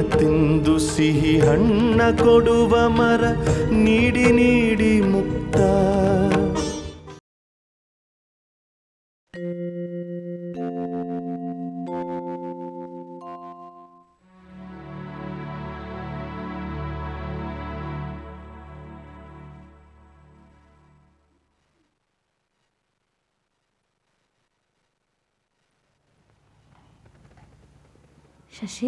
ತಿಂದು ಸಿಹಿ ಹಣ್ಣ ಕೊಡುವ ಮರ ನೀಡಿ ನೀಡಿ ಮುಕ್ತ ಶಶಿ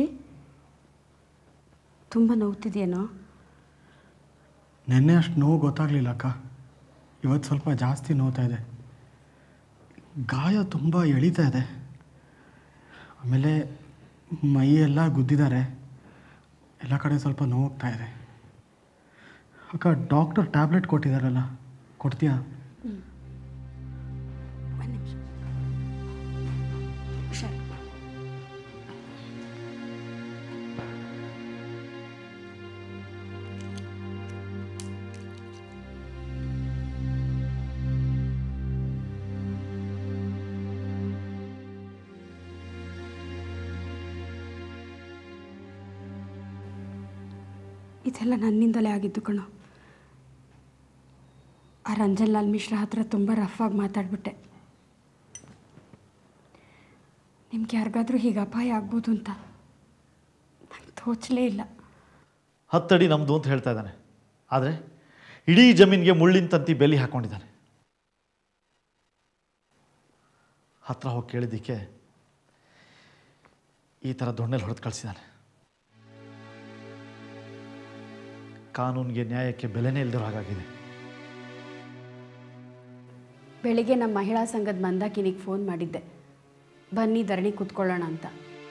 ತುಂಬ ನೋವ್ತಿದೆಯೇನೋ ನೆನ್ನೆ ಅಷ್ಟು ನೋವು ಗೊತ್ತಾಗಲಿಲ್ಲ ಅಕ್ಕ ಇವತ್ತು ಸ್ವಲ್ಪ ಜಾಸ್ತಿ ನೋವ್ತಾ ಇದೆ ಗಾಯ ತುಂಬ ಎಳೀತಾ ಇದೆ ಆಮೇಲೆ ಮೈ ಎಲ್ಲ ಗುದ್ದಿದ್ದಾರೆ ಎಲ್ಲ ಕಡೆ ಸ್ವಲ್ಪ ನೋವಾಗ್ತಾ ಇದೆ ಅಕ್ಕ ಡಾಕ್ಟರ್ ಟ್ಯಾಬ್ಲೆಟ್ ಕೊಟ್ಟಿದ್ದಾರಲ್ಲ ಕೊಡ್ತೀಯಾ ಒಂದು ನಿಮಿಷ ಹುಷಾರು ಇದೆಲ್ಲ ನನ್ನಿಂದಲೇ ಆಗಿದ್ದು ಕಣೋ ಆ ರಂಜನ್ ಲಾಲ್ ಮಿಶ್ರಾ ಹತ್ರ ತುಂಬ ರಫ್ ಆಗಿ ಮಾತಾಡ್ಬಿಟ್ಟೆ ನಿಮ್ಗೆ ಯಾರಿಗಾದ್ರೂ ಹೀಗೆ ಅಪಾಯ ಆಗ್ಬೋದು ಅಂತ ನಂಗೆ ತೋಚಲೇ ಇಲ್ಲ ಹತ್ತಡಿ ನಮ್ಮದು ಅಂತ ಹೇಳ್ತಾ ಇದ್ದಾನೆ ಆದರೆ ಇಡೀ ಜಮೀನಿಗೆ ಮುಳ್ಳಿನ ತಂತಿ ಬೆಲಿ ಹಾಕ್ಕೊಂಡಿದ್ದಾನೆ ಹತ್ರ ಹೋಗಿ ಕೇಳಿದ್ದಕ್ಕೆ ಈ ಥರ ದೊಣ್ಣೆಲಿ ಹೊಡೆದು ಕಳಿಸಿದ್ದಾನೆ ಕಾನೂನಿಗೆ ನ್ಯಾಯಕ್ಕೆ ಬೆಲೆನೇ ಇಲ್ದಿರೋ ಹಾಗಾಗಿದೆ ಬೆಳಿಗ್ಗೆ ನಮ್ಮ ಮಹಿಳಾ ಸಂಘದ ಮಂದಾಕಿನಿಗೆ ಫೋನ್ ಮಾಡಿದ್ದೆ ಬನ್ನಿ ಧರಣಿ ಕೂತ್ಕೊಳ್ಳೋಣ ಅಂತ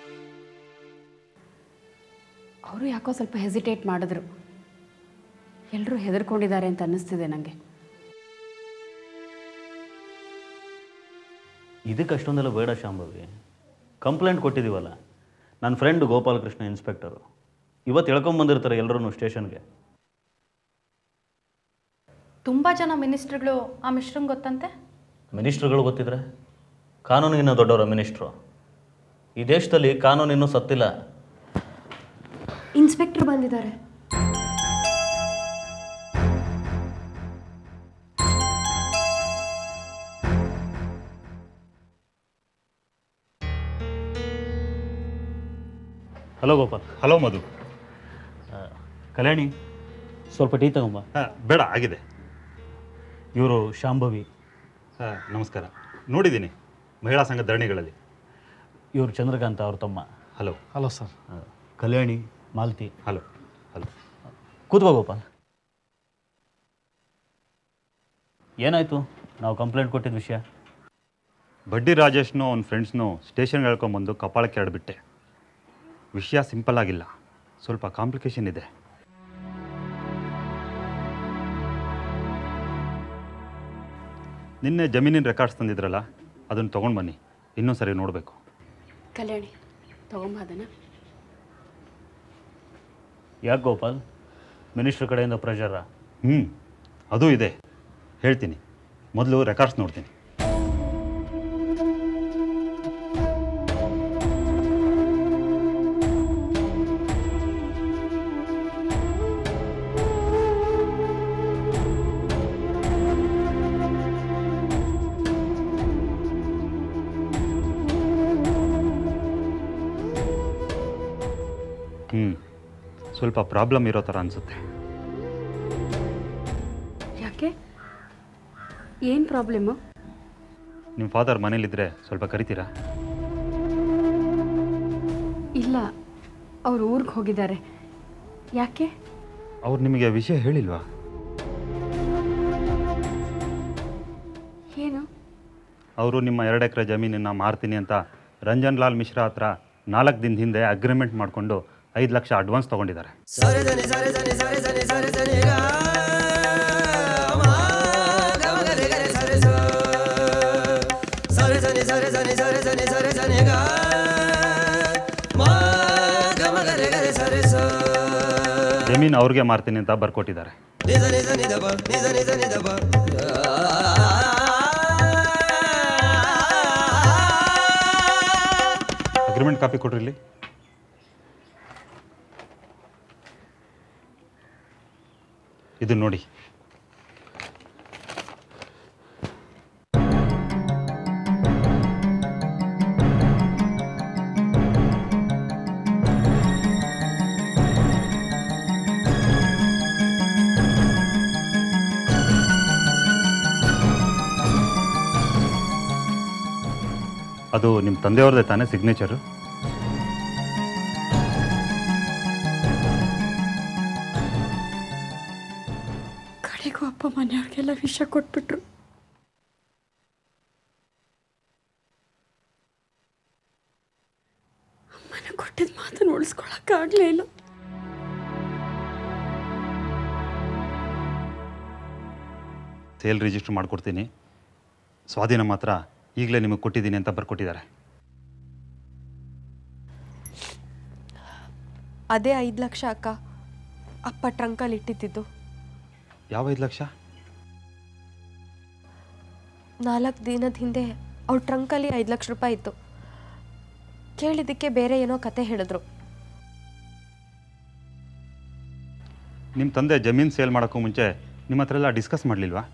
ಅವರು ಯಾಕೋ ಸ್ವಲ್ಪ ಹೆಸಿಟೇಟ್ ಮಾಡಿದ್ರು ಎಲ್ಲರೂ ಹೆದರ್ಕೊಂಡಿದ್ದಾರೆ ಅಂತ ಅನ್ನಿಸ್ತಿದೆ ನನಗೆ ಇದಕ್ಕೆ ಅಷ್ಟೊಂದೆಲ್ಲ ಬೇಡ ಶಾಂಭವಿ ಕಂಪ್ಲೇಂಟ್ ಕೊಟ್ಟಿದ್ದೀವಲ್ಲ ನನ್ನ ಫ್ರೆಂಡ್ ಗೋಪಾಲಕೃಷ್ಣ ಇನ್ಸ್ಪೆಕ್ಟರು ಇವತ್ತು ಎಳ್ಕೊಂಬಂದಿರ್ತಾರೆ ಎಲ್ಲರೂ ಸ್ಟೇಷನ್ಗೆ ತುಂಬ ಜನ ಮಿನಿಸ್ಟ್ರುಗಳು ಆ ಮಿಶ್ರಂಗೆ ಗೊತ್ತಂತೆ ಮಿನಿಸ್ಟ್ರುಗಳು ಗೊತ್ತಿದ್ರೆ ಕಾನೂನಿಗಿನ್ನ ದೊಡ್ಡವರ ಮಿನಿಸ್ಟ್ರು ಈ ದೇಶದಲ್ಲಿ ಕಾನೂನು ಇನ್ನೂ ಸತ್ತಿಲ್ಲ ಇನ್ಸ್ಪೆಕ್ಟರ್ ಬಂದಿದ್ದಾರೆ ಹಲೋ ಗೋಪಾಲ್ ಹಲೋ ಮಧು ಕಲ್ಯಾಣಿ ಸ್ವಲ್ಪ ಟೀ ತಗೊಂಬ ಹಾಂ ಬೇಡ ಆಗಿದೆ ಇವರು ಶಾಂಭವಿ ಹಾಂ ನಮಸ್ಕಾರ ನೋಡಿದ್ದೀನಿ ಮಹಿಳಾ ಸಂಘ ಧರಣಿಗಳಲ್ಲಿ ಇವರು ಚಂದ್ರಕಾಂತ ಅವ್ರ ತಮ್ಮ ಹಲೋ ಹಲೋ ಸರ್ ಆ, ಕಲ್ಯಾಣಿ ಮಾಲತಿ ಹಲೋ ಹಲೋ ಕೂತ್ಕೋ ಗೋಪಾಲ್ ಏನಾಯಿತು ನಾವು ಕಂಪ್ಲೇಂಟ್ ಕೊಟ್ಟಿದ್ದ ವಿಷಯ ಬಡ್ಡಿ ರಾಜೇಶ್ನು ಅವ್ನ ಫ್ರೆಂಡ್ಸ್ನು ಸ್ಟೇಷನ್ಗೆ ಹೇಳ್ಕೊಂಬಂದು ಕಪಾಳಕ್ಕೆ ಆಡ್ಬಿಟ್ಟೆ ವಿಷಯ ಸಿಂಪಲ್ ಆಗಿಲ್ಲ ಸ್ವಲ್ಪ ಕಾಂಪ್ಲಿಕೇಶನ್ ಇದೆ ನಿನ್ನೆ ಜಮೀನಿನ ರೆಕಾರ್ಡ್ಸ್ ತಂದಿದ್ರಲ್ಲ ಅದನ್ನು ತೊಗೊಂಡು ಬನ್ನಿ ಇನ್ನೂ ಸರಿ ನೋಡಬೇಕು ಕಲ್ಯಾಣಿ ತಗೊಂಬ ಅದನ್ನ ಯಾಕೆ ಗೋಪಾಲ್ ಮಿನಿಸ್ಟ್ರ್ ಕಡೆಯಿಂದ ಪ್ರೆಷರಾ ಹ್ಞೂ ಅದೂ ಇದೆ ಹೇಳ್ತೀನಿ ಮೊದಲು ರೆಕಾರ್ಡ್ಸ್ ನೋಡ್ತೀನಿ ಹ್ಞೂ ಸ್ವಲ್ಪ ಪ್ರಾಬ್ಲಮ್ ಇರೋ ಥರ ಅನಿಸುತ್ತೆ ಯಾಕೆ ಏನು ಪ್ರಾಬ್ಲಮ್ಮು ನಿಮ್ಮ ಫಾದರ್ ಮನೇಲಿದ್ದರೆ ಸ್ವಲ್ಪ ಕರಿತೀರಾ ಇಲ್ಲ ಅವ್ರು ಊರಿಗೆ ಹೋಗಿದ್ದಾರೆ ಯಾಕೆ ಅವ್ರು ನಿಮಗೆ ವಿಷಯ ಹೇಳಿಲ್ವಾ ಏನು ಅವರು ನಿಮ್ಮ ಎರಡು ಎಕರೆ ಜಮೀನನ್ನು ಮಾರ್ತೀನಿ ಅಂತ ರಂಜನ್ ಲಾಲ್ ಮಿಶ್ರಾ ಹತ್ರ ನಾಲ್ಕು ದಿನದ ಹಿಂದೆ ಅಗ್ರಿಮೆಂಟ್ ಮಾಡಿಕೊಂಡು ಐದು ಲಕ್ಷ ಅಡ್ವಾನ್ಸ್ ತೊಗೊಂಡಿದ್ದಾರೆ ಜಮೀನು ಅವ್ರಿಗೆ ಮಾರ್ತೀನಿ ಅಂತ ಬರ್ಕೊಟ್ಟಿದ್ದಾರೆ ಅಗ್ರಿಮೆಂಟ್ ಕಾಪಿ ಕೊಡ್ರಿ ಇಲ್ಲಿ ಇದು ನೋಡಿ ಅದು ನಿಮ್ಮ ತಂದೆಯವ್ರದ್ದೇ ತಾನೇ ಸಿಗ್ನೇಚರು ಕಡೆಗೂ ಅಪ್ಪ ಮನೆಯವ್ರಿಗೆಲ್ಲ ವಿಷ ಕೊಟ್ಬಿಟ್ರು ಅಮ್ಮನ ಕೊಟ್ಟಿದ್ದ ಮಾತನ್ನು ಉಳಿಸ್ಕೊಳಕ್ಕಾಗಲೇ ಇಲ್ಲ ಸೇಲ್ ರಿಜಿಸ್ಟರ್ ಮಾಡಿಕೊಡ್ತೀನಿ ಸ್ವಾಧೀನ ಮಾತ್ರ ಈಗಲೇ ನಿಮಗೆ ಕೊಟ್ಟಿದ್ದೀನಿ ಅಂತ ಬರ್ಕೊಟ್ಟಿದ್ದಾರೆ ಅದೇ ಐದು ಲಕ್ಷ ಅಕ್ಕ ಅಪ್ಪ ಟ್ರಂಕಲ್ಲಿ ಇಟ್ಟಿದ್ದು ಯಾವ ಐದು ಲಕ್ಷ ನಾಲ್ಕು ದಿನದ ಹಿಂದೆ ಅವ್ರ ಟ್ರಂಕಲ್ಲಿ ಐದು ಲಕ್ಷ ರೂಪಾಯಿ ಇತ್ತು ಕೇಳಿದ್ದಕ್ಕೆ ಬೇರೆ ಏನೋ ಕತೆ ಹೇಳಿದ್ರು ನಿಮ್ಮ ತಂದೆ ಜಮೀನು ಸೇಲ್ ಮಾಡೋಕ್ಕೂ ಮುಂಚೆ ನಿಮ್ಮ ಹತ್ರ ಎಲ್ಲ ಡಿಸ್ಕಸ್ ಮಾಡಲಿಲ್ವಾ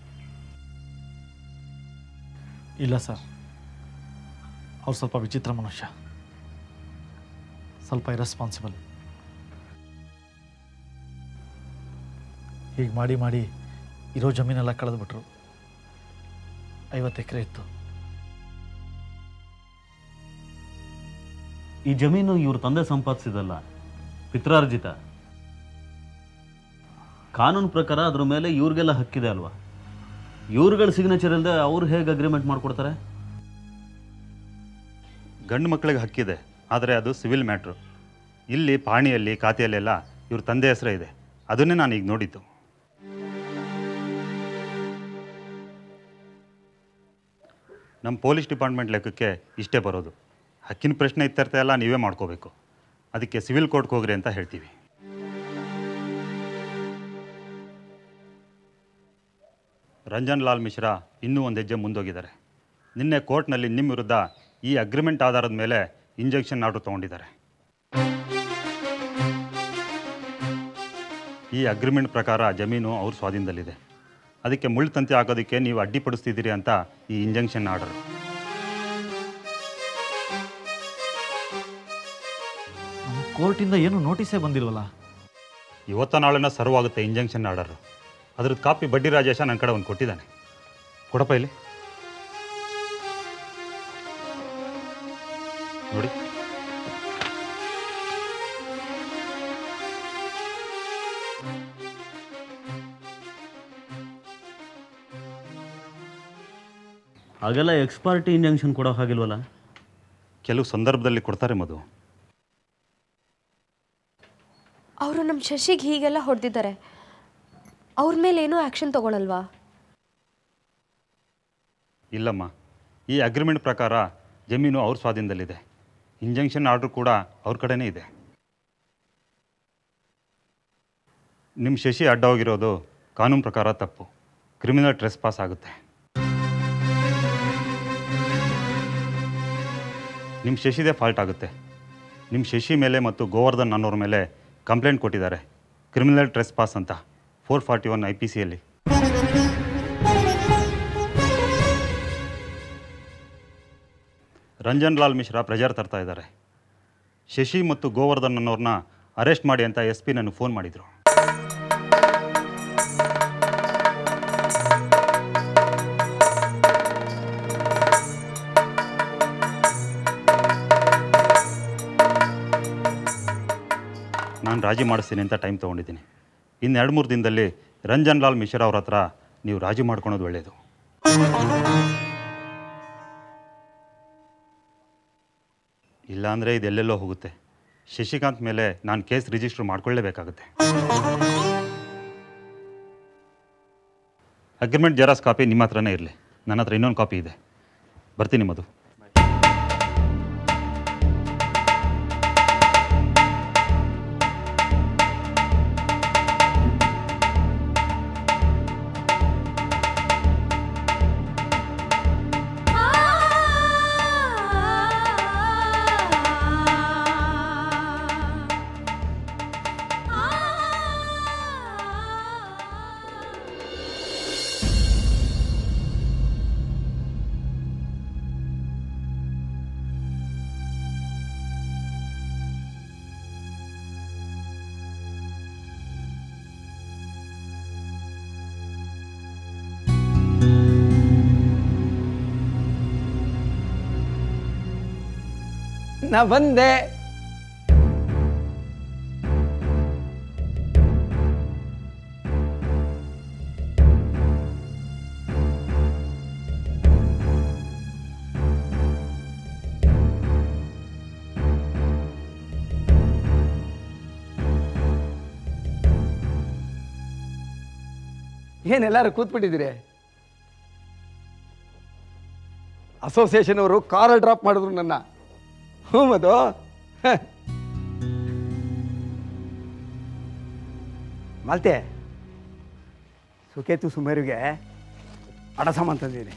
ಇಲ್ಲ ಸರ್ ಅವ್ರು ಸ್ವಲ್ಪ ವಿಚಿತ್ರ ಮನುಷ್ಯ ಸ್ವಲ್ಪ ಇರೆಸ್ಪಾನ್ಸಿಬಲ್ ಹೀಗೆ ಮಾಡಿ ಮಾಡಿ ಇರೋ ಜಮೀನೆಲ್ಲ ಕಳೆದ್ಬಿಟ್ರು ಐವತ್ತು ಎಕರೆ ಇತ್ತು ಈ ಜಮೀನು ಇವ್ರ ತಂದೆ ಸಂಪಾದಿಸಿದಲ್ಲ ಪಿತ್ರಾರ್ಜಿತ ಕಾನೂನು ಪ್ರಕಾರ ಅದ್ರ ಮೇಲೆ ಇವ್ರಿಗೆಲ್ಲ ಹಕ್ಕಿದೆ ಅಲ್ವಾ ಇವ್ರುಗಳ ಸಿಗ್ನೇಚರ್ ಇಲ್ಲದೆ ಅವ್ರು ಹೇಗೆ ಅಗ್ರಿಮೆಂಟ್ ಮಾಡ್ಕೊಡ್ತಾರೆ ಗಂಡು ಮಕ್ಕಳಿಗೆ ಹಕ್ಕಿದೆ ಆದರೆ ಅದು ಸಿವಿಲ್ ಮ್ಯಾಟ್ರು ಇಲ್ಲಿ ಪಾಣಿಯಲ್ಲಿ ಖಾತೆಯಲ್ಲೆಲ್ಲ ಇವ್ರ ತಂದೆ ಹೆಸರೇ ಇದೆ ಅದನ್ನೇ ನಾನು ಈಗ ನೋಡಿದ್ದು ನಮ್ಮ ಪೊಲೀಸ್ ಡಿಪಾರ್ಟ್ಮೆಂಟ್ ಲೆಕ್ಕಕ್ಕೆ ಇಷ್ಟೇ ಬರೋದು ಹಕ್ಕಿನ ಪ್ರಶ್ನೆ ಇತ್ತರ್ಥ ಎಲ್ಲ ನೀವೇ ಮಾಡ್ಕೋಬೇಕು ಅದಕ್ಕೆ ಸಿವಿಲ್ ಕೋರ್ಟ್ಗೆ ಹೋಗ್ರಿ ಅಂತ ಹೇಳ್ತೀವಿ ರಂಜನ್ ಲಾಲ್ ಮಿಶ್ರಾ ಇನ್ನೂ ಒಂದು ಹೆಜ್ಜೆ ಮುಂದೋಗಿದ್ದಾರೆ ನಿನ್ನೆ ಕೋರ್ಟ್ನಲ್ಲಿ ನಿಮ್ಮ ವಿರುದ್ಧ ಈ ಅಗ್ರಿಮೆಂಟ್ ಆಧಾರದ ಮೇಲೆ ಇಂಜೆಕ್ಷನ್ ಆರ್ಡರ್ ತೊಗೊಂಡಿದ್ದಾರೆ ಈ ಅಗ್ರಿಮೆಂಟ್ ಪ್ರಕಾರ ಜಮೀನು ಅವ್ರ ಸ್ವಾಧೀನದಲ್ಲಿದೆ ಅದಕ್ಕೆ ಮುಳ್ಳು ತಂತಿ ಹಾಕೋದಕ್ಕೆ ನೀವು ಅಡ್ಡಿಪಡಿಸ್ತಿದ್ದೀರಿ ಅಂತ ಈ ಇಂಜೆಕ್ಷನ್ ಆರ್ಡರ್ ನಮ್ಮ ಕೋರ್ಟಿಂದ ಏನು ನೋಟಿಸೇ ಬಂದಿಲ್ವಲ್ಲ ಇವತ್ತ ನಾಳೆನ ಸರ್ವ್ ಆಗುತ್ತೆ ಇಂಜೆಕ್ಷನ್ ಆರ್ಡರ್ ಅದ್ರದ್ದು ಕಾಪಿ ಬಡ್ಡಿ ರಾಜೇಶ ನನ್ನ ಕಡೆ ಒಂದು ಕೊಟ್ಟಿದ್ದಾನೆ ಕೊಡಪ್ಪ ಇಲ್ಲಿ ನೋಡಿ ಹಾಗೆಲ್ಲ ಎಕ್ಸ್ಪರ್ಟಿ ಇಂಜೆಕ್ಷನ್ ಕೊಡೋ ಹಾಗಿಲ್ವಲ್ಲ ಕೆಲವು ಸಂದರ್ಭದಲ್ಲಿ ಕೊಡ್ತಾರೆ ಮಧು ಅವರು ನಮ್ಮ ಶಶಿಗೆ ಹೀಗೆಲ್ಲ ಹೊಡೆದಿದ್ದಾರೆ ಅವ್ರ ಮೇಲೆ ಏನೂ ಆ್ಯಕ್ಷನ್ ತಗೊಳಲ್ವಾ ಇಲ್ಲಮ್ಮ ಈ ಅಗ್ರಿಮೆಂಟ್ ಪ್ರಕಾರ ಜಮೀನು ಅವ್ರ ಸ್ವಾಧೀನದಲ್ಲಿದೆ ಇಂಜೆಕ್ಷನ್ ಆರ್ಡ್ರ್ ಕೂಡ ಅವ್ರ ಕಡೆನೇ ಇದೆ ನಿಮ್ಮ ಶಶಿ ಅಡ್ಡ ಹೋಗಿರೋದು ಕಾನೂನು ಪ್ರಕಾರ ತಪ್ಪು ಕ್ರಿಮಿನಲ್ ಟ್ರೆಸ್ ಪಾಸ್ ಆಗುತ್ತೆ ನಿಮ್ಮ ಶಶಿದೇ ಫಾಲ್ಟ್ ಆಗುತ್ತೆ ನಿಮ್ಮ ಶಶಿ ಮೇಲೆ ಮತ್ತು ಗೋವರ್ಧನ್ ಅನ್ನೋರ ಮೇಲೆ ಕಂಪ್ಲೇಂಟ್ ಕೊಟ್ಟಿದ್ದಾರೆ ಕ್ರಿಮಿನಲ್ ಟ್ರೆಸ್ ಪಾಸ್ ಅಂತ four forty one I P ಸಿಯಲ್ಲಿ ರಂಜನ್ ಲಾಲ್ ಮಿಶ್ರಾ ಪ್ರೆಜರ್ ತರ್ತಾ ಇದ್ದಾರೆ ಶಶಿ ಮತ್ತು ಗೋವರ್ಧನ್ ಅನ್ನೋರನ್ನ ಅರೆಸ್ಟ್ ಮಾಡಿ ಅಂತ ಎಸ್ ಪಿ ನನಗೆ ಫೋನ್ ಮಾಡಿದರು ನಾನು ರಾಜಿ ಮಾಡಿಸ್ತೀನಿ ಅಂತ ಟೈಮ್ ತೊಗೊಂಡಿದ್ದೀನಿ ಇನ್ನು ಎರಡು ಮೂರು ದಿನದಲ್ಲಿ ರಂಜನ್ ಲಾಲ್ ಮಿಶ್ರಾ ಅವ್ರ ಹತ್ರ ನೀವು ರಾಜಿ ಮಾಡ್ಕೊಳೋದು ಒಳ್ಳೆಯದು ಇಲ್ಲಾಂದರೆ ಇದೆಲ್ಲೆಲ್ಲೋ ಹೋಗುತ್ತೆ ಶಶಿಕಾಂತ್ ಮೇಲೆ ನಾನು ಕೇಸ್ ರಿಜಿಸ್ಟರ್ ಮಾಡ್ಕೊಳ್ಳೇಬೇಕಾಗುತ್ತೆ ಅಗ್ರಿಮೆಂಟ್ ಜೆರಾಕ್ಸ್ ಕಾಪಿ ನಿಮ್ಮ ಹತ್ರನೇ ಇರಲಿ ನನ್ನ ಹತ್ರ ಇನ್ನೊಂದು ಕಾಪಿ ಇದೆ ಬರ್ತೀನಿ ಮಧು ನಾ ಬಂದೆ ಏನೆಲ್ಲರೂ ಕೂತ್ಬಿಟ್ಟಿದ್ದೀರಿ ಅಸೋಸಿಯೇಷನ್ ಅವರು ಕಾರಲ್ಲಿ ಡ್ರಾಪ್ ಮಾಡಿದ್ರು ನನ್ನ ಹ್ಞೂ ಮದು ಹ. ಮಾಲ್ತೆ ಸುಕೇತು ಸುಮೇರಿಗೆ ಅಡ ಸಾಮಾನು ತಂದಿದ್ದೀನಿ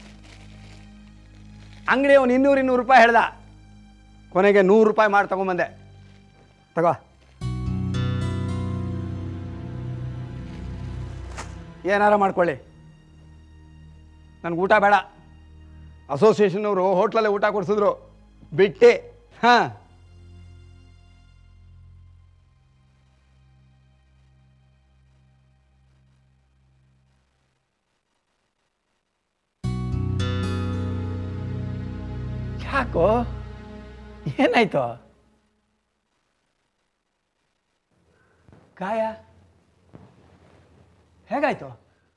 ಅಂಗಡಿ ಅವನು ಇನ್ನೂರು ಇನ್ನೂರು ರೂಪಾಯಿ ಹೇಳ್ದ ಕೊನೆಗೆ ನೂರು ರೂಪಾಯಿ ಮಾಡಿ ತಗೊಂಬಂದೆ ತಗೋ ಏನಾರ ಮಾಡ್ಕೊಳ್ಳಿ ನನಗೆ ಊಟ ಬೇಡ ಅಸೋಸಿಯೇಷನ್ನವರು ಹೋಟ್ಲಲ್ಲೇ ಊಟ ಕೊಡಿಸಿದ್ರು ಬಿಟ್ಟೆ ಹಾಂ ಯಾಕೋ ಏನಾಯ್ತು ಗಾಯ ಹೇಗಾಯ್ತು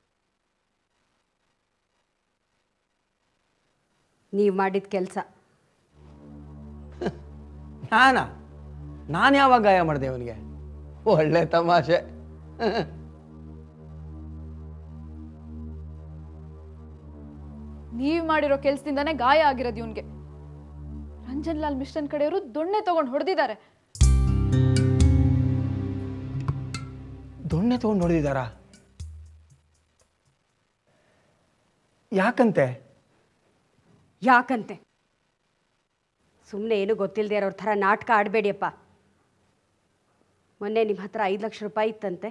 ನೀವು ಮಾಡಿದ ಕೆಲಸ ನಾನಾ ನಾನು ಯಾವಾಗ ಗಾಯ ಮಾಡಿದೆ ಅವನಿಗೆ ಒಳ್ಳೆ ತಮಾಷೆ ನೀವು ಮಾಡಿರೋ ಕೆಲಸದಿಂದಾನೇ ಗಾಯ ಆಗಿರೋದು ಇವನ್ಗೆ ರಂಜನ್ ಲಾಲ್ ಮಿಶ್ರನ್ ಕಡೆಯವರು ದೊಣ್ಣೆ ತಗೊಂಡು ಹೊಡೆದಿದ್ದಾರೆ ದೊಣ್ಣೆ ತಗೊಂಡು ನೋಡಿದಾರಾ ಯಾಕಂತೆ ಯಾಕಂತೆ ಸುಮ್ಮನೆ ಏನು ಗೊತ್ತಿಲ್ಲದೆ ಇರೋರ ಥರ ನಾಟಕ ಆಡಬೇಡಿಯಪ್ಪ ಮೊನ್ನೆ ನಿಮ್ಮ ಹತ್ರ ಐದು ಲಕ್ಷ ರೂಪಾಯಿ ಇತ್ತಂತೆ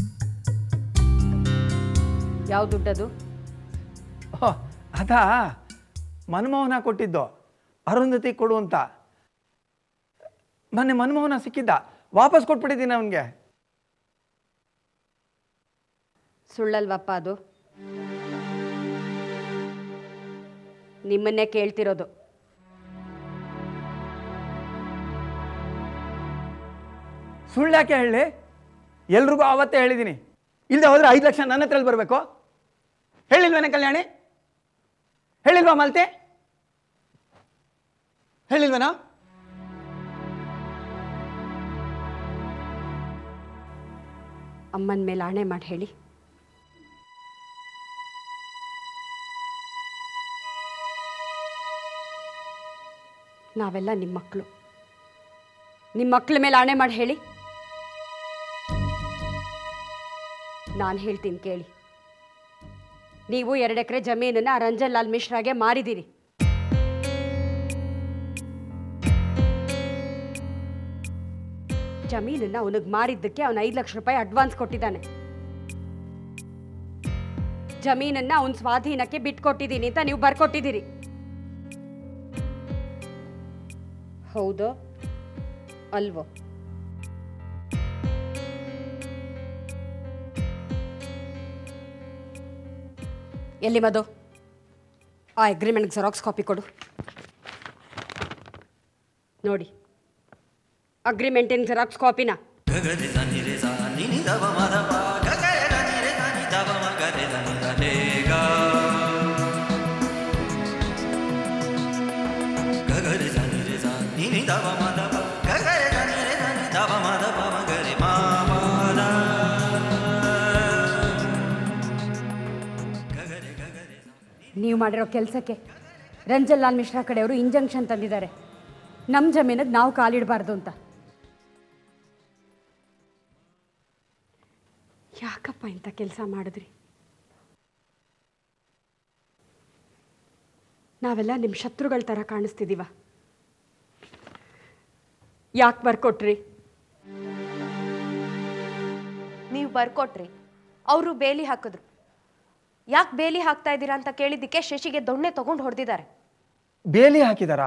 ಯಾವ ದುಡ್ಡದು ಓ ಅದಾ ಮನಮೋಹನ ಕೊಟ್ಟಿದ್ದು ಅರುಂಧತಿ ಕೊಡು ಅಂತ ಮೊನ್ನೆ ಮನಮೋಹನ ಸಿಕ್ಕಿದ್ದ ವಾಪಸ್ ಕೊಟ್ಬಿಟ್ಟಿದ್ದೀನಿ ಅವನಿಗೆ ಸುಳ್ಳಲ್ವಪ್ಪ ಅದು ನಿಮ್ಮನ್ನೇ ಕೇಳ್ತಿರೋದು ಸುಳ್ಳು ಯಾಕೆ ಹೇಳಿ ಎಲ್ರಿಗೂ ಆವತ್ತೇ ಹೇಳಿದ್ದೀನಿ ಇಲ್ಲದೆ ಹೋದ್ರೆ ಐದು ಲಕ್ಷ ನನ್ನ ಹತ್ರ ಬರಬೇಕು ಹೇಳಿಲ್ವೇನೆ ಕಲ್ಯಾಣಿ ಹೇಳಿಲ್ವಾ ಮಾಲ್ತೆ ಹೇಳಿಲ್ವೇನಾ ಅಮ್ಮನ ಮೇಲೆ ಆಣೆ ಮಾಡಿ ಹೇಳಿ ನಾವೆಲ್ಲ ನಿಮ್ಮ ಮಕ್ಕಳು ನಿಮ್ಮ ಮಕ್ಕಳ ಮೇಲೆ ಆಣೆ ಮಾಡಿ ಹೇಳಿ ನಾನು ಹೇಳ್ತೀನಿ ಕೇಳಿ ನೀವು ಎರಡು ಎಕರೆ ಜಮೀನನ್ನು ರಂಜನ್ ಲಾಲ್ ಮಿಶ್ರಾಗೆ ಮಾರಿದ್ದೀರಿ ಜಮೀನನ್ನ ಅವನಿಗೆ ಮಾರಿದ್ದಕ್ಕೆ ಅವನು ಐದು ಲಕ್ಷ ರೂಪಾಯಿ ಅಡ್ವಾನ್ಸ್ ಕೊಟ್ಟಿದ್ದಾನೆ ಜಮೀನನ್ನ ಅವನ ಸ್ವಾಧೀನಕ್ಕೆ ಬಿಟ್ಕೊಟ್ಟಿದ್ದೀನಿ ಅಂತ ನೀವು ಬರ್ಕೊಟ್ಟಿದ್ದೀರಿ ಹೌದೋ ಅಲ್ವೋ ಎಲ್ಲಿ ಮಧು ಆ ಅಗ್ರಿಮೆಂಟ್ಗೆ ಜೆರಾಕ್ಸ್ ಕಾಪಿ ಕೊಡು ನೋಡಿ ಅಗ್ರಿಮೆಂಟಿನ ಜೆರಾಕ್ಸ್ ಕಾಪಿನ ನೀವು ಮಾಡಿರೋ ಕೆಲಸಕ್ಕೆ ರಂಜನ್ ಲಾಲ್ ಮಿಶ್ರಾ ಕಡೆಯವರು ಇಂಜಂಕ್ಷನ್ ತಂದಿದ್ದಾರೆ ನಮ್ಮ ಜಮೀನಿಗೆ ನಾವು ಕಾಲಿಡಬಾರ್ದು ಅಂತ ಯಾಕಪ್ಪ ಇಂಥ ಕೆಲಸ ಮಾಡಿದ್ರಿ ನಾವೆಲ್ಲ ನಿಮ್ಮ ಶತ್ರುಗಳ ಥರ ಕಾಣಿಸ್ತಿದ್ದೀವ ಯಾಕೆ ಬರ್ಕೊಟ್ರಿ ನೀವು ಬರ್ಕೊಟ್ರಿ ಅವರು ಬೇಲಿ ಹಾಕಿದ್ರು ಯಾಕೆ ಬೇಲಿ ಹಾಕ್ತಾ ಇದ್ದೀರಾ ಅಂತ ಕೇಳಿದ್ದಕ್ಕೆ ಶಶಿಗೆ ದೊಣ್ಣೆ ತಗೊಂಡು ಹೊಡೆದಿದ್ದಾರೆ ಬೇಲಿ ಹಾಕಿದಾರಾ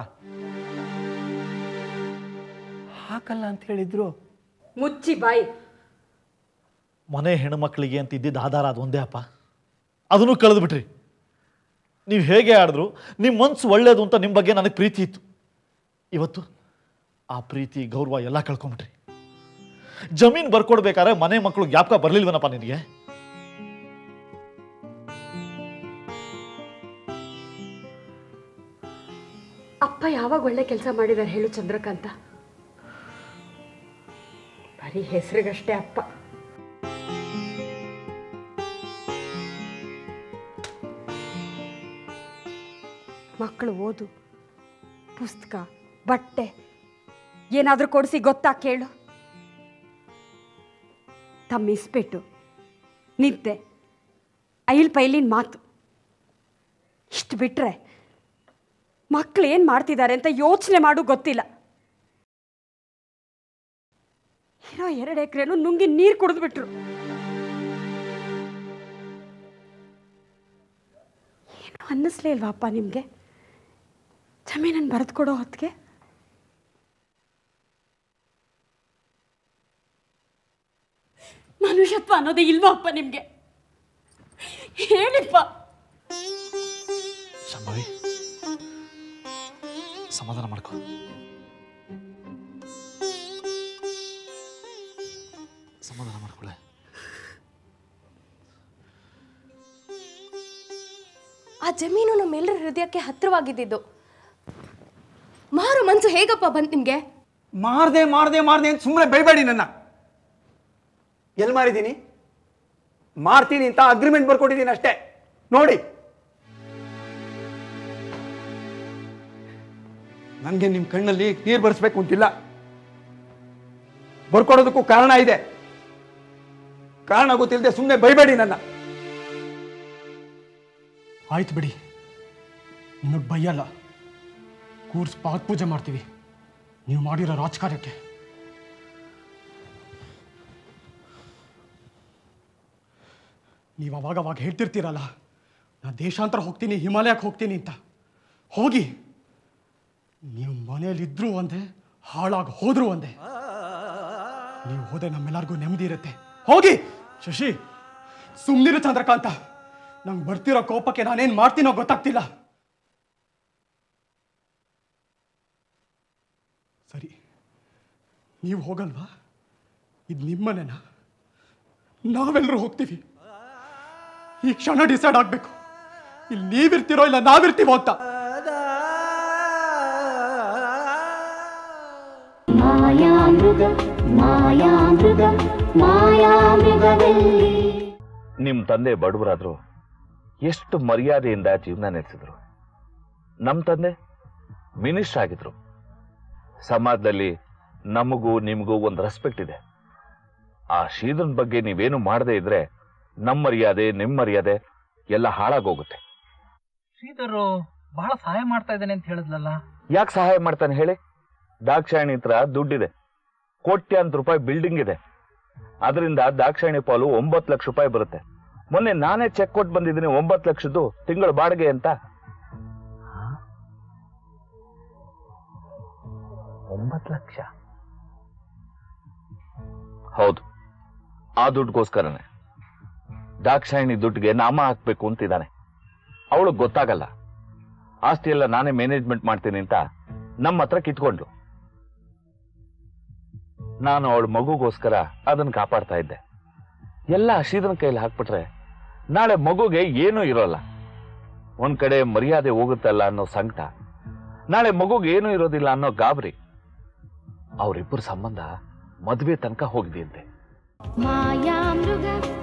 ಹಾಕಲ್ಲ ಅಂತ ಹೇಳಿದ್ರು ಮುಚ್ಚಿ ಬಾಯಿ ಮನೆ ಹೆಣ್ಮಕ್ಳಿಗೆ ಅಂತ ಇದ್ದಿದ್ದು ಆಧಾರ ಅದು ಒಂದೇ ಅಪ್ಪ ಅದನ್ನು ಕಳೆದು ಬಿಟ್ರಿ ನೀವು ಹೇಗೆ ಆಡಿದ್ರು ನಿಮ್ಮ ಮನಸ್ಸು ಒಳ್ಳೇದು ಅಂತ ನಿಮ್ಮ ಬಗ್ಗೆ ನನಗೆ ಪ್ರೀತಿ ಇತ್ತು ಇವತ್ತು ಆ ಪ್ರೀತಿ ಗೌರವ ಎಲ್ಲ ಕಳ್ಕೊಂಬಿಟ್ರಿ ಜಮೀನ್ ಬರ್ಕೊಡ್ಬೇಕಾದ್ರೆ ಮನೆ ಮಕ್ಕಳು ಜ್ಞಾಪಕ ಬರ್ಲಿಲ್ವನಪ್ಪ ನಿನಗೆ ಅಪ್ಪ ಯಾವಾಗ ಒಳ್ಳೆ ಕೆಲಸ ಮಾಡಿದ್ದಾರೆ ಹೇಳು ಚಂದ್ರಕಾಂತ ಬರೀ ಹೆಸರಿಗಷ್ಟೇ ಅಪ್ಪ ಮಕ್ಕಳು ಓದು ಪುಸ್ತಕ ಬಟ್ಟೆ ಏನಾದರೂ ಕೊಡಿಸಿ ಗೊತ್ತಾ ಕೇಳು ತಮ್ಮ ಇಸ್ಬಿಟ್ಟು ನಿದ್ದೆ ಐಲ್ ಪೈಲಿನ ಮಾತು ಇಷ್ಟು ಬಿಟ್ರೆ ಮಕ್ಕಳು ಏನು ಮಾಡ್ತಿದ್ದಾರೆ ಅಂತ ಯೋಚನೆ ಮಾಡು ಗೊತ್ತಿಲ್ಲ ಇರೋ ಎರಡು ಎಕರೆನು ನುಂಗಿ ನೀರು ಕುಡಿದ್ಬಿಟ್ರು ಏನು ಅನ್ನಿಸ್ಲೇ ಇಲ್ವಾ ಅಪ್ಪ ನಿಮಗೆ ಜಮೀನನ್ನು ಬರೆದು ಕೊಡೋ ಹೊತ್ತಿಗೆ ಮನುಷ್ಯತ್ವ ಅನ್ನೋದೇ ಇಲ್ವಾ ಅಪ್ಪ ನಿಮಗೆ ಹೇಳಿಪ್ಪ ಶಂಭವಿ ಸಮಾಧಾನ ಮಾಡ್ಕೊ ಸಮಾಧಾನ ಮಾಡ್ಕೊಳ್ಳೆ ಆ ಜಮೀನು ನಮ್ಮೆಲ್ಲರ ಹೃದಯಕ್ಕೆ ಹತ್ತಿರವಾಗಿದ್ದಿದ್ದು ಮಾರು ಮನ್ಸು ಹೇಗಪ್ಪ ಬಂತು ನಿಮಗೆ ಮಾರ್ದೆ ಮಾರ್ದೆ ಮಾರ್ದೆ ಅಂತ ಸುಮ್ಮನೆ ಬೈಬೇಡಿ ನನ್ನ ಎಲ್ಲಿ ಮಾರಿದ್ದೀನಿ ಮಾರ್ತೀನಿ ಅಂತ ಅಗ್ರಿಮೆಂಟ್ ಬರ್ಕೊಟ್ಟಿದ್ದೀನಿ ಅಷ್ಟೇ ನೋಡಿ ನನಗೆ ನಿಮ್ಮ ಕಣ್ಣಲ್ಲಿ ನೀರು ಬರ್ಸ್ಬೇಕು ಅಂತಿಲ್ಲ ಬರ್ಕೊಡೋದಕ್ಕೂ ಕಾರಣ ಇದೆ ಕಾರಣ ಗೊತ್ತಿಲ್ಲದೆ ಸುಮ್ಮನೆ ಬೈಬೇಡಿ ನನ್ನ ಆಯ್ತು ಬಿಡಿ ನಿಮಗೆ ಬೈಯಲ್ಲ ಕೂರ್ಸ್ ಪಾತ್ ಪೂಜೆ ಮಾಡ್ತೀವಿ ನೀವು ಮಾಡಿರೋ ರಾಜಕಾರ್ಯಕ್ಕೆ ನೀವು ಅವಾಗ ಅವಾಗ ಹೇಳ್ತಿರ್ತೀರಲ್ಲ ನಾನು ದೇಶಾಂತರ ಹೋಗ್ತೀನಿ ಹಿಮಾಲಯಕ್ಕೆ ಹೋಗ್ತೀನಿ ಅಂತ ಹೋಗಿ ನೀವು ಮನೆಯಲ್ಲಿದ್ದರೂ ಒಂದೇ ಹಾಳಾಗಿ ಹೋದ್ರೂ ಒಂದೇ ನೀವು ಹೋದೆ ನಮ್ಮೆಲ್ಲರಿಗೂ ನೆಮ್ಮದಿ ಇರುತ್ತೆ ಹೋಗಿ ಶಶಿ ಸುಮ್ಮನಿರು ಚಂದ್ರಕಾಂತ ನಂಗೆ ಬರ್ತಿರೋ ಕೋಪಕ್ಕೆ ನಾನೇನು ಮಾಡ್ತೀನೋ ಗೊತ್ತಾಗ್ತಿಲ್ಲ ಸರಿ ನೀವು ಹೋಗಲ್ವಾ ಇದು ನಿಮ್ಮನೆನಾ ನಾವೆಲ್ಲರೂ ಹೋಗ್ತೀವಿ ಈ ಕ್ಷಣ ಡಿಸೈಡ್ ಆಗಬೇಕು ಇಲ್ಲಿ ನೀವಿರ್ತೀರೋ ಇಲ್ಲ ನಾವಿರ್ತೀವೋ ಅಂತ ಮಾಯಾಮೃಗ ಮಾಯಾಮೃಗ ಮಾಯಾಮೃಗದಲ್ಲಿ ನಿಮ್ಮ ತಂದೆ ಬಡವರಾದ್ರು ಎಷ್ಟು ಮರ್ಯಾದೆಯಿಂದ ಜೀವನ ನಡೆಸಿದ್ರು ನಮ್ಮ ತಂದೆ ಮಿನಿಸ್ಟರ್ ಆಗಿದ್ರು ಸಮಾಜದಲ್ಲಿ ನಮಗೂ ನಿಮಗೂ ಒಂದು ರೆಸ್ಪೆಕ್ಟ್ ಇದೆ ಆ ಶ್ರೀಧರನ್ ಬಗ್ಗೆ ನೀವೇನು ಮಾಡದೇ ಇದ್ರೆ ನಮ್ಮ ಮರ್ಯಾದೆ ನಿಮ್ಮ ಮರ್ಯಾದೆ ಎಲ್ಲ ಹಾಳಾಗೋಗುತ್ತೆ ಶ್ರೀಧರ್ ಬಹಳ ಸಹಾಯ ಮಾಡ್ತಾ ಇದ್ದಾನೆ ಅಂತ ಹೇಳಿದ್ಲಲ್ಲ ಯಾಕೆ ಸಹಾಯ ಮಾಡ್ತಾನೆ ಹೇಳಿ ದಾಕ್ಷಾಯಣಿ ಹತ್ರ ದುಡ್ಡಿದೆ ಕೋಟ್ಯಾಂತರ ರೂಪಾಯಿ ಬಿಲ್ಡಿಂಗ್ ಇದೆ ಅದರಿಂದ ದಾಕ್ಷಾಯಣಿ ಪಾಲು ಒಂಬತ್ತು ಲಕ್ಷ ರೂಪಾಯಿ ಬರುತ್ತೆ ಮೊನ್ನೆ ನಾನೇ ಚೆಕ್ ಕೊಟ್ಟು ಬಂದಿದ್ದೀನಿ ಒಂಬತ್ತು ಲಕ್ಷದ್ದು ತಿಂಗಳ ಬಾಡಿಗೆ ಅಂತ ಒಂಬತ್ತು ಲಕ್ಷ ಹೌದು ಆ ದುಡ್ಡುಗೋಸ್ಕರನೇ ದಾಕ್ಷಾಯಣಿ ದುಡ್ಡಿಗೆ ನಾಮ ಹಾಕ್ಬೇಕು ಅಂತಿದ್ದಾನೆ ಅವಳಿಗೆ ಗೊತ್ತಾಗಲ್ಲ ಆಸ್ತಿ ಎಲ್ಲ ನಾನೇ ಮ್ಯಾನೇಜ್ಮೆಂಟ್ ಮಾಡ್ತೀನಿ ಅಂತ ನಮ್ಮ ಹತ್ರ ಕಿತ್ಕೊಂಡ್ಲು ನಾನು ಅವಳ ಮಗುಗೋಸ್ಕರ ಅದನ್ನ ಕಾಪಾಡ್ತಾ ಇದ್ದೆ ಎಲ್ಲ ಶ್ರೀಧರನ್ ಕೈಲಿ ಹಾಕ್ಬಿಟ್ರೆ ನಾಳೆ ಮಗುಗೆ ಏನೂ ಇರೋಲ್ಲ ಒಂದ್ ಕಡೆ ಮರ್ಯಾದೆ ಹೋಗುತ್ತಲ್ಲ ಅನ್ನೋ ಸಂಕಟ ನಾಳೆ ಮಗುಗೆ ಏನೂ ಇರೋದಿಲ್ಲ ಅನ್ನೋ ಗಾಬರಿ ಅವರಿಬ್ಬರ ಸಂಬಂಧ ಮದುವೆ ತನಕ ಹೋಗಿದೆಯಂತೆ ಮಾಯಾಮೃಗ